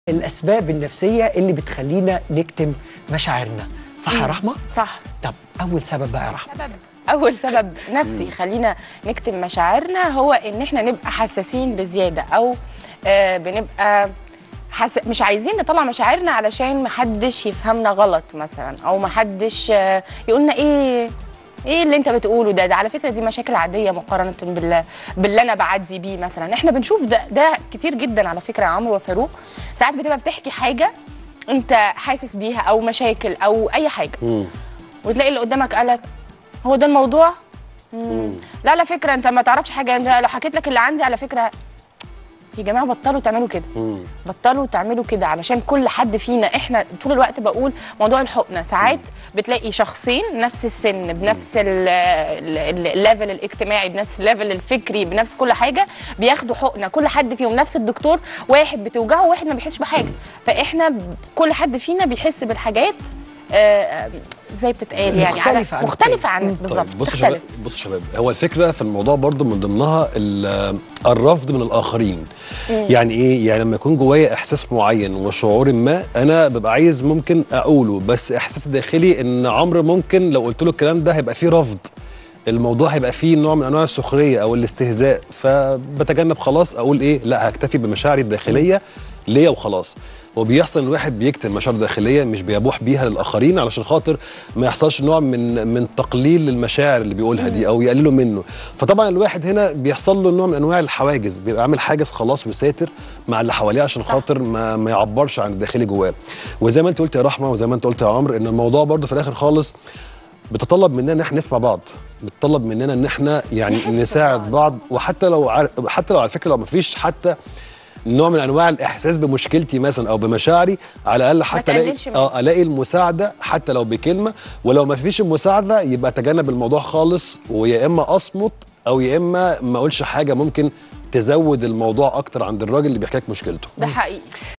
الاسباب النفسيه اللي بتخلينا نكتم مشاعرنا صح يا رحمه صح طب اول سبب بقى يا رحمه سبب اول سبب نفسي يخلينا نكتم مشاعرنا هو ان احنا نبقى حساسين بزياده او آه بنبقى حس... مش عايزين نطلع مشاعرنا علشان محدش يفهمنا غلط مثلا او محدش آه يقولنا ايه ايه اللي انت بتقوله ده ده على فكره دي مشاكل عاديه مقارنه بالله باللي انا بعدي بيه مثلا احنا بنشوف ده ده كتير جدا على فكره يا عمرو وفاروق ساعات بتبقى بتحكي حاجه انت حاسس بيها او مشاكل او اي حاجه وتلاقي اللي قدامك قالك هو ده الموضوع مم. لا على فكره انت ما تعرفش حاجه انت لو حكيت لك اللي عندي على فكره يا جماعه بطلوا تعملوا كده بطلوا تعملوا كده علشان كل حد فينا احنا طول الوقت بقول موضوع الحقنه ساعات بتلاقي شخصين نفس السن بنفس ال- ال- الليفل الاجتماعي بنفس الليفل الفكري بنفس كل حاجه بياخدوا حقنه كل حد فيهم نفس الدكتور واحد بتوجعه وواحد ما بيحسش بحاجه فاحنا ب- كل حد فينا بيحس بالحاجات آه، آه، زي بتتقال يعني مختلفة على عن مختلفه عن بالظبط طيب بصوا يا شباب تختلف. بصوا يا شباب هو الفكره في الموضوع برضو من ضمنها ال- الرفض من الاخرين يعني ايه يعني لما يكون جوايا احساس معين وشعور ما انا ببقى عايز ممكن اقوله بس احساس داخلي ان عمرو ممكن لو قلت له الكلام ده هيبقى فيه رفض الموضوع هيبقى فيه نوع من انواع السخريه او الاستهزاء فبتجنب خلاص اقول ايه لا هكتفي بمشاعري الداخليه ليا وخلاص وبيحصل ان الواحد بيكتم مشاعر داخليه مش بيبوح بيها للاخرين علشان خاطر ما يحصلش نوع من من تقليل للمشاعر اللي بيقولها دي او يقللوا منه فطبعا الواحد هنا بيحصل له نوع من انواع الحواجز بيبقى عامل حاجز خلاص وساتر مع اللي حواليه عشان خاطر ما, ما يعبرش عن الداخلي جواه وزي ما انت قلت يا رحمه وزي ما انت قلت يا عمرو ان الموضوع برضه في الاخر خالص بتطلب مننا ان احنا نسمع بعض بتطلب مننا ان احنا يعني نحس نساعد ببعض. بعض وحتى لو عار... حتى لو على فكره لو ما فيش حتى نوع من انواع الاحساس بمشكلتي مثلا او بمشاعري على الاقل حتى الاقي تقللش منها. اه الاقي المساعده حتى لو بكلمه ولو ما فيش المساعده يبقى اتجنب الموضوع خالص ويا اما اصمت او يا اما ما اقولش حاجه ممكن تزود الموضوع اكتر عند الراجل اللي بيحكي لك مشكلته ده حقيقي